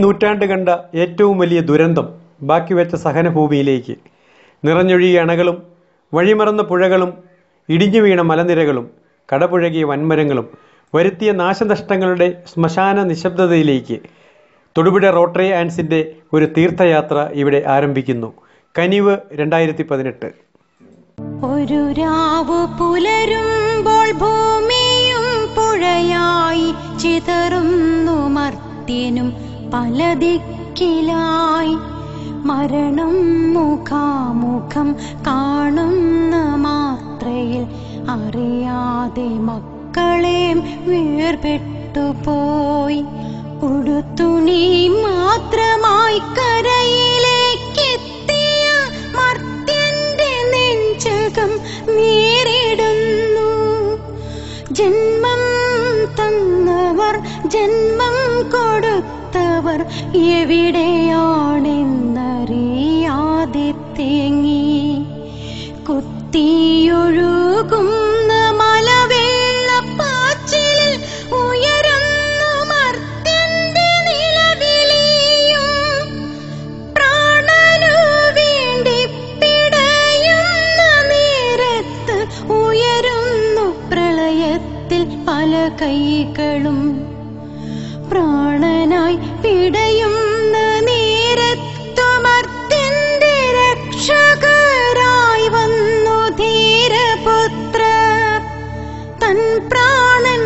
നൂറ്റാണ്ട് കണ്ട ഏറ്റവും വലിയ ദുരന്തം ബാക്കി വെച്ച സഹനഭൂമിയിലേക്ക് നിറഞ്ഞൊഴുകിയ അണകളും വഴിമറന്ന പുഴകളും ഇടിഞ്ഞു വീണ മലനിരകളും കടപുഴകിയ വൻമരങ്ങളും വരുത്തിയ നാശനഷ്ടങ്ങളുടെ ശ്മശാന നിശബ്ദതയിലേക്ക് തൊടുപുഴ റോട്ടറി ആൻഡ്സിൻ്റെ ഒരു തീർത്ഥയാത്ര ഇവിടെ ആരംഭിക്കുന്നു കനിവ് രണ്ടായിരത്തി പതിനെട്ട് ഒരു രാവ് പുലരുമ്പോൾ ഭൂമിയും പുഴയായി ചിതറുന്നു മർത്യനും പല ദിക്കിലായി മരണം മുഖാമുഖം കാണുന്ന മാത്രയിൽ അറിയാതെ മക്കളെയും വേർപെട്ടു പോയി ഉടുത്തുണി മാത്രമായി കരയിലേക്കെത്തിയ മർത്യന്റെ നെഞ്ചകം നേരിടുന്നു ജന്മം തന്നവർ ജന്മം കൊടുത്തവർ എവിടെയാണെന്നറിയാതെ തേങ്ങി കുത്തിയൊഴുകുന്ന മലവെള്ളപ്പാച്ചിലിൽ ഉയരുന്നു മർത്യന്റെ നിലവിളിയും പ്രാണനു വേണ്ടി പിടയുന്ന നേരത്ത് ഉയരുന്നു പ്രളയത്തിൽ പല കൈകളും പ്രാണനായി പിടയുന്ന നേരത്തു മർത്യന്റെ രക്ഷകരായി വന്നു ധീരപുത്ര തൻ പ്രാണൻ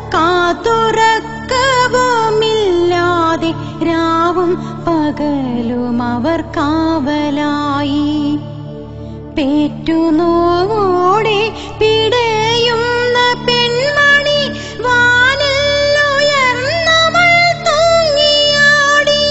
നോക്കാതുറക്കവുമില്ലാതെ രാവും പകലും അവർ കാവലായി പേറ്റുനോവോടെ പിടയുന്ന പെൺമണി വാനിലുയർന്നവൾ തൂങ്ങിയാടി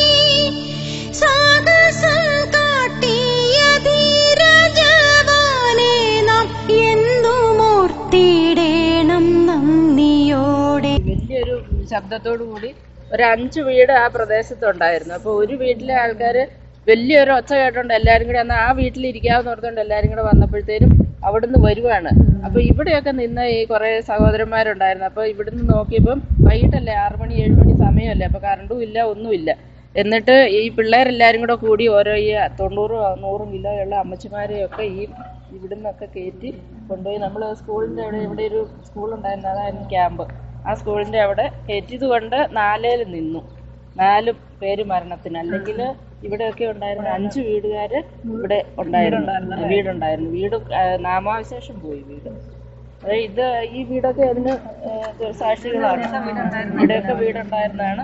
സാഹസം കാട്ടിയ ധീരജവാനെ നാം എന്നും ഓർത്തിടേണം നന്ദിയോടെ വലിയൊരു ശബ്ദത്തോടു കൂടി ഒരു അഞ്ച് വീട് ആ പ്രദേശത്തുണ്ടായിരുന്നു അപ്പോൾ ഒരു വീട്ടിലെ ആൾക്കാർ വലിയൊരു ഒച്ച കേട്ടോണ്ട് എല്ലാവരും കൂടി അന്ന് ആ വീട്ടിൽ ഇരിക്കാമെന്ന് ഓർത്തുകൊണ്ട് എല്ലാവരും കൂടെ വന്നപ്പോഴത്തേനും അവിടുന്ന് വരുവാണ് അപ്പോൾ ഇവിടെയൊക്കെ നിന്ന് ഈ കുറേ സഹോദരന്മാരുണ്ടായിരുന്നു അപ്പോൾ ഇവിടുന്ന് നോക്കിയപ്പം വൈകിട്ടല്ലേ ആറ് മണി ഏഴ് മണി സമയമല്ലേ അപ്പോൾ കറണ്ടും ഇല്ല ഒന്നുമില്ല എന്നിട്ട് ഈ പിള്ളേരെല്ലാരും കൂടെ കൂടി ഓരോ ഈ തൊണ്ണൂറും നൂറും കിലോയുള്ള അമ്മച്ചിമാരെയൊക്കെ ഈ ഇവിടുന്നൊക്കെ കയറ്റി കൊണ്ടുപോയി നമ്മൾ സ്കൂളിൻ്റെ അവിടെ ഇവിടെ ഒരു സ്കൂളുണ്ടായിരുന്നു അതായിരുന്നു ക്യാമ്പ് ആ സ്കൂളിൻ്റെ അവിടെ കയറ്റിയത് കൊണ്ട് നാലേൽ നിന്നു നാല് പേര് മരണത്തിന് അല്ലെങ്കിൽ ഇവിടെയൊക്കെ ഉണ്ടായിരുന്ന അഞ്ച് വീടുകാർ ഇവിടെ ഉണ്ടായിരുന്നു വീടുണ്ടായിരുന്നു വീട് ആ, നാമാവശേഷം പോയി വീട് അത് ഇത് ഈ വീടൊക്കെ അതിന് ആ, സാക്ഷികളാണ് ഇവിടെയൊക്കെ വീടുണ്ടായിരുന്നതാണ്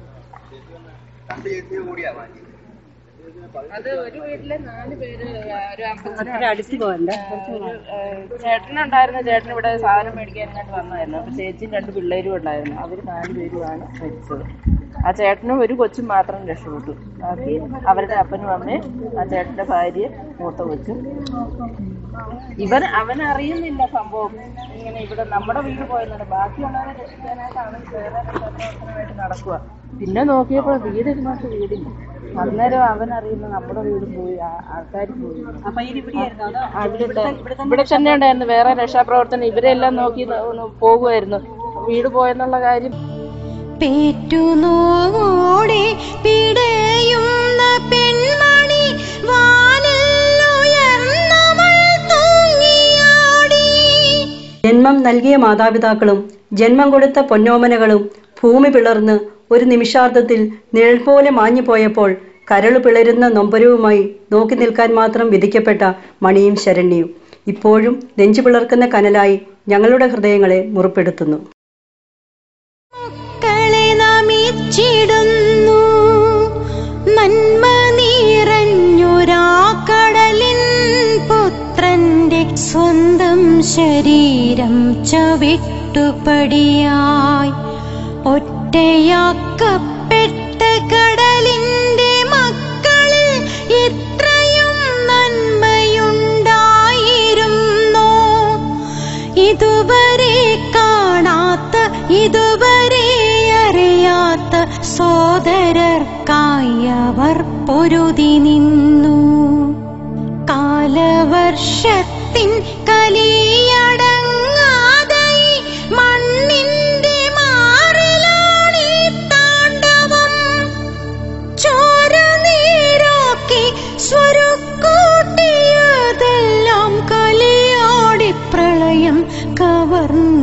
അത് ഒരു വീട്ടിലെ നാല് പേര് ആ, ഒരു അമ്പത്തി ഒരു, ആ, ചേട്ടനുണ്ടായിരുന്നു ചേട്ടൻ ഇവിടെ സാധനം മേടിക്കാൻ ഇങ്ങോട്ട് വന്നായിരുന്നു അപ്പൊ ചേച്ചിയും രണ്ട് പിള്ളേരും ഉണ്ടായിരുന്നു അവര് നാല് പേരുമാണ് മരിച്ചത് ആ ചേട്ടനും ഒരു കൊച്ചും മാത്രം രക്ഷപ്പെട്ടു ബാക്കി അവരുടെ അപ്പനും അമ്മയും ആ ചേട്ടന്റെ ഭാര്യ മൂത്ത കൊച്ചും ഇവൻ അവൻ അറിയുന്നില്ല സംഭവം ഇങ്ങനെ ഇവിടെ നമ്മുടെ വീട് പോയെന്നാണ് ബാക്കിയുള്ളവരെ രക്ഷിക്കാനായിട്ട് അവൻ വേറെ രക്ഷാപ്രവർത്തനമായിട്ട് നടക്കുക പിന്നെ നോക്കിയപ്പോൾ വീട് ഇരുന്നിട്ട് വീടില്ല അന്നേരം അവൻ അറിയുന്നു നമ്മുടെ വീട് പോയി ആൾക്കാർ പോയി ആ, ഇവിടെ ഉണ്ടായിരുന്നു. ഇവിടെ തന്നെ ഉണ്ടായിരുന്നു വേറെ രക്ഷാപ്രവർത്തനം ഇവരെല്ലാം നോക്കി ന- പോകുമായിരുന്നു വീട് പോയെന്നുള്ള കാര്യം പേറ്റുനോവോടെ പിടയുന്ന പെൺമണി വാനിലുയർന്നവൾ തൂങ്ങിയാടി ജന്മം നൽകിയ മാതാപിതാക്കളും ജന്മം കൊടുത്ത പൊന്നോമനകളും ഭൂമി പിളർന്ന് ഒരു നിമിഷാർദ്ധത്തിൽ നിഴൽ പോലെ മാഞ്ഞു പോയപ്പോൾ കരളു പിളരുന്ന നൊമ്പരവുമായി നോക്കി നിൽക്കാൻ മാത്രം വിധിക്കപ്പെട്ട മണിയും ശരണ്യയും ഇപ്പോഴും നെഞ്ചു പിളർക്കുന്ന കനലായി ഞങ്ങളുടെ ഹൃദയങ്ങളെ മുറിപ്പെടുത്തുന്നു മക്കളെ നമിച്ചിടുന്നു നന്മ നിറഞ്ഞൊരാ കടലിൻ പുത്രന്റെ സ്വന്തം ശരീരം ചവിട്ടുപടിയായി ഒറ്റയാക്കപ്പെട്ട കടലിന്റെ മക്കളിൽ എത്രയും നന്മയുണ്ടായിരുന്നോ ഇതുവരെ കാണാത്ത ഇതുവരെ അറിയാത്ത സോദരർക്കായി അവർ പൊരുതി നിന്നു കാലവർഷത്തിൻ കലിയടങ്ങാതെ ഈ മണ്ണിന്റെ മാറിലാണീ താണ്ഡവം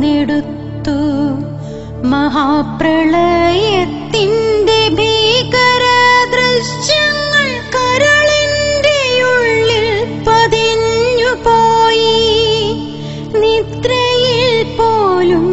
കൊന്നെടുത്തു മഹാപ്രളയത്തിൻ്റെ ഭീകര ദൃശ്യങ്ങൾ കരളിൻ്റെ ഉള്ളിൽ പതിഞ്ഞു പോയി നിദ്രയിൽ പോലും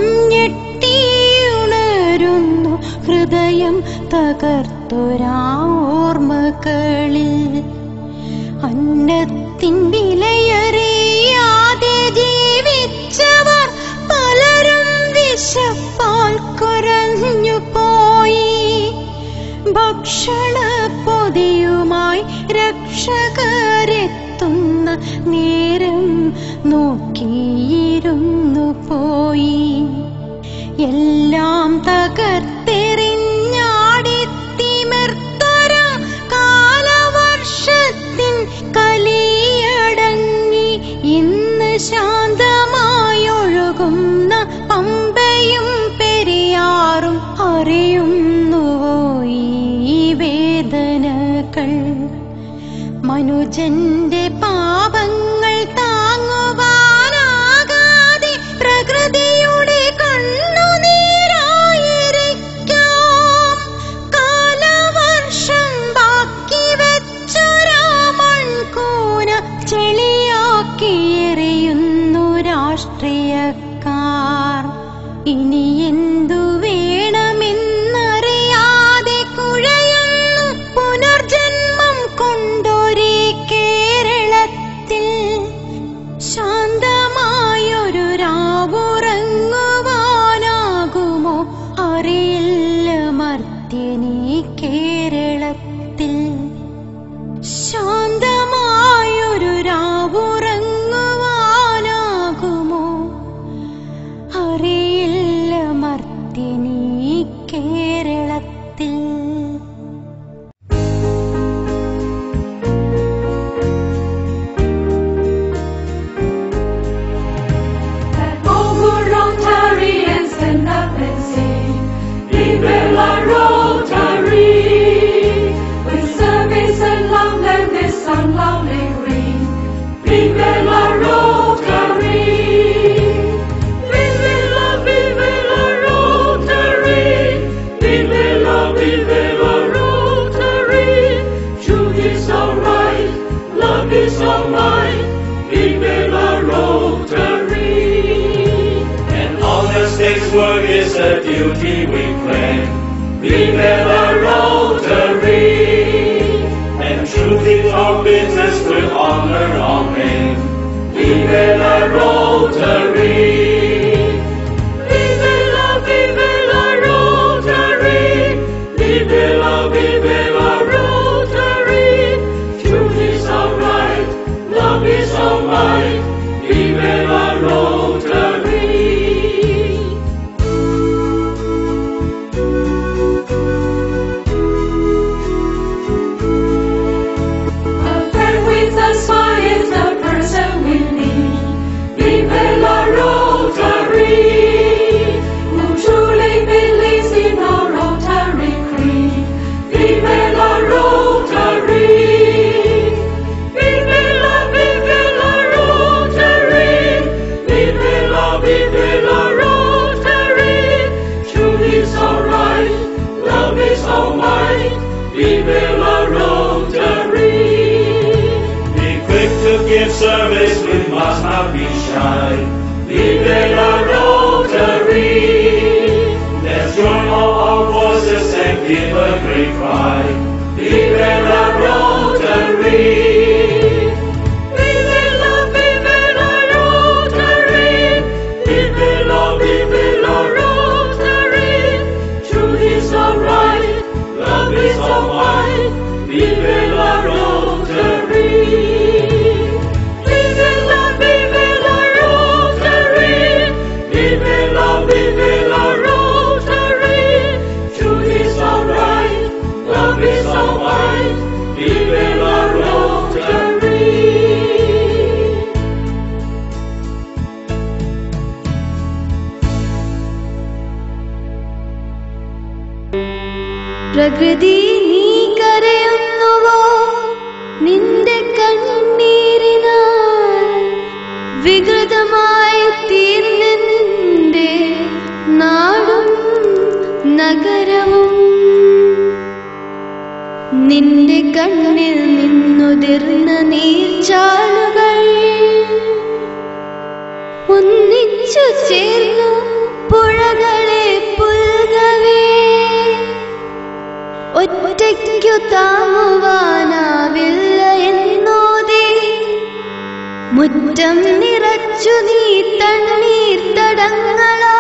ഞെട്ടിയുണരുന്നു ഹൃദയം തകർത്തൊരാ ഓർമ്മകളിൽ അന്നത്തിൻ വിലയറിയാതെ ജീവിച്ചവർ പലരും വിശപ്പാൽ കുരഞ്ഞു പോയി ഭക്ഷണ പൊതിയുമായി രക്ഷകരെത്തുന്ന നേരം നോക്കിയിരുന്നു പോയി എല്ലാം തകർത്തെറിഞ്ഞാടിത്തിമിർത്തര കാലവർഷത്തിൻ കലിയടങ്ങി ഇന്ന് ശാന്തമായൊഴുകുന്ന പമ്പയും പെരിയാറും അറിയുന്നുവോ ഈ വേദനകൾ മനുജന്റെ പാപങ്ങൾ താങ്ങുവാനാകാതെ പ്രകൃതിയുടെ കണ്ണുനീരായിരിക്കാം കാലവർഷം ബാക്കി വെച്ചൊരാ മൺകൂന ചെളിയാക്കി എറിയുന്നു രാഷ്ട്രീയക്കാർ ഇനി എന്തു വേണമെന്നറിയാതെ കുഴയുന്നു പുനർജന്മം കൊണ്ടൊരേ കേരളത്തിൽ ശാന്തമായൊരു രാവുറങ്ങുവാനാകുമോ അറിയില്ല മർത്യനീ കേരളത്തിൽ ശാന്തമായൊരു രാവുറങ്ങുവാനാകുമോ അറിയില്ല മർത്യനീ കേരളത്തിൽ Over Rotary and stand up and sing. Vive la Rotary. With service and love and this song loudly ring. Vive la Rotary. Vive la, vive la Rotary. Vive la, vive la Rotary. Truth is alright, love is alright. Vive la Rotary. And honest day's work is a duty we claim. Vive la Rotary. And truth is our business with honor all men. Vive la Rotary. Vive la, vive la Rotary. Vive la, vive la Rotary. Truth is alright, love is alright. Vive la Rotary. A friend with a smile is the person we need. Vive la Rotary, who truly believes in our Rotary creed. Vive la Rotary. Vive la, vive la Rotary. Vive la, vive la Rotary. Truth is alright, love is almight. Vive la Rotary. Be quick to give service, we must not be shy. Vive la Rotary. Let's join all our voices and give a great cry. Vive la Rotary. Vive la, vive la Rotary. Vive la, vive la Rotary. Truth is alright, love is alright. Vive la Rotary. Vive la, vive la Rotary. Vive la, vive la Rotary. Truth is alright, love is alright. Vive la Rotary. പ്രകൃതി നീ കരയുന്നുവോ നിന്റെ കണ്ണീരിനാൽ വികൃതമായി തീർന്നെൻ കണ്ണിൽ നിന്നുതിർന്ന നീർച്ചാലുകൾ ഒന്നിച്ചു ചേർന്നു പുഴകളെ പുൽകവേ ഒറ്റയ്ക്കു താങ്ങുവാനാവില്ല എന്നോതേ മുറ്റം നിറച്ചു നീ തണ്ണീർ തടങ്ങളാ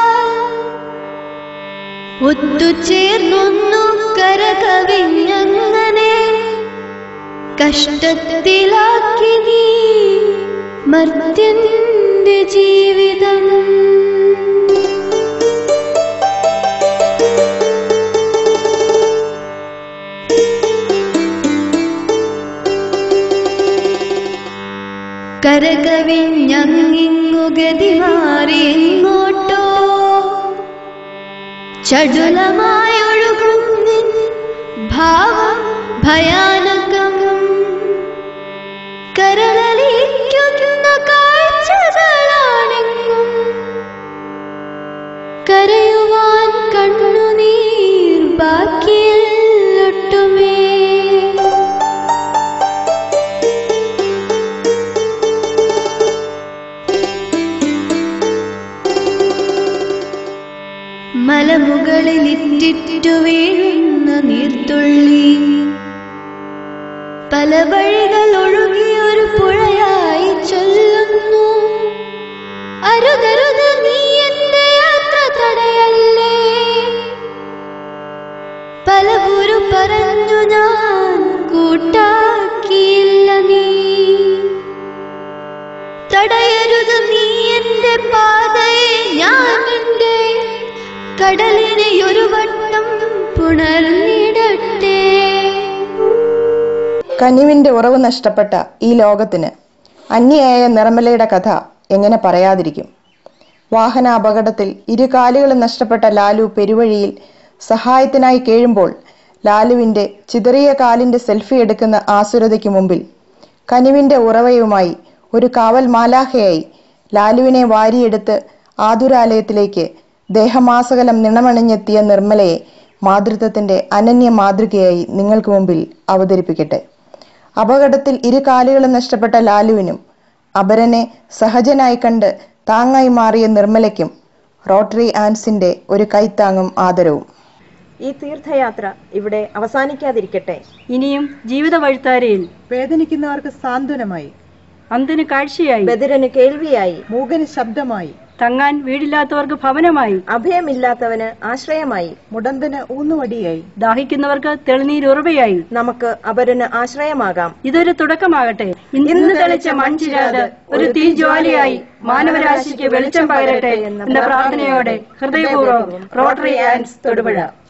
ഒത്തുചേർന്നൊന്നു കരകവിഞ്ഞങ്ങനെ കഷ്ടത്തിലാക്കി നീ മർത്യന്റെ ജീവിതം കരകവിഞ്ഞങ്ങിങ്ങു ഗതി മാറി എങ്ങോട്ടോ ചടുലമായൊഴുകുന്നിൻ ഭാവം ഭയാനകം കരളലിക്കുന്ന കാഴ്ചകളാണെങ്കും കരയുവാൻ കണ്ണുനീർ ബാക്കിയൊട്ടുമേ മലമുകളിലിറ്റിറ്റു വീഴുന്ന നീർത്തുള്ളി പല വഴികൾ ഒഴുകിയൊരു പുഴയായി ചൊല്ലുന്നു അരുതരുത് നീ എന്റെ യാത്ര തടയല്ലേ പല ഗുരു പറഞ്ഞു ഞാൻ കൂട്ടാക്കിയില്ല നീ തടയരുത് നീ എന്റെ പാതയെ ഞാൻ നിന്റെ കടലിനെ ഒരു വട്ടം പുണർന്നിടട്ടെ കനിവിന്റെ ഉറവ് നഷ്ടപ്പെട്ട ഈ ലോകത്തിന് അന്യയായ നിർമ്മലയുടെ കഥ എങ്ങനെ പറയാതിരിക്കും വാഹന അപകടത്തിൽ ഇരു കാലുകളും നഷ്ടപ്പെട്ട ലാലു പെരുവഴിയിൽ സഹായത്തിനായി കേഴുമ്പോൾ ലാലുവിന്റെ ചിതറിയ കാലിന്റെ സെൽഫി എടുക്കുന്ന ആസുരതയ്ക്ക് മുമ്പിൽ കനിവിന്റെ ഉറവയുമായി ഒരു കാവൽ മാലാഹയായി ലാലുവിനെ വാരിയെടുത്ത് ആതുരാലയത്തിലേക്ക് ദേഹമാസകലം നിണമണിഞ്ഞെത്തിയ നിർമ്മലയെ മാതൃത്വത്തിന്റെ അനന്യ മാതൃകയായി നിങ്ങൾക്ക് മുമ്പിൽ അവതരിപ്പിക്കട്ടെ അപകടത്തിൽ ഇരു കാലുകളും നഷ്ടപ്പെട്ട ലാലുവിനും അപരനെ സഹജനായി കണ്ട് താങ്ങായി മാറിയ നിർമ്മലയ്ക്കും റോട്ടറി ആൻസിന്റെ ഒരു കൈത്താങ്ങും ആദരവും ഈ തീർത്ഥയാത്ര ഇവിടെ അവസാനിക്കാതിരിക്കട്ടെ ഇനിയും ജീവിത വഴിത്താരയിൽ വേദനിക്കുന്നവർക്ക് സാന്ത്വനമായി അന്തിന് കാഴ്ചയായി ബദിരന് കേൾവിയായി മൂകന് ശബ്ദമായി തങ്ങാൻ വീടില്ലാത്തവർക്ക് ഭവനമായി അഭയമില്ലാത്തവന് ആശ്രയമായി മുടന്തന് ഊന്നുവടിയായി ദാഹിക്കുന്നവർക്ക് തെളിനീരുറവയായി നമുക്ക് അപരന് ആശ്രയമാകാം ഇതൊരു തുടക്കമാകട്ടെ ഇന്ന് തെളിച്ച മൺചിരാത് ഒരു തീജ്വാലിയായി മാനവരാശിക്ക് വെളിച്ചം പകരട്ടെ എന്ന പ്രാർത്ഥനയോടെ ഹൃദയപൂർവ്വം റോട്ടറി ആൻഡ്സ് തൊടുപുഴ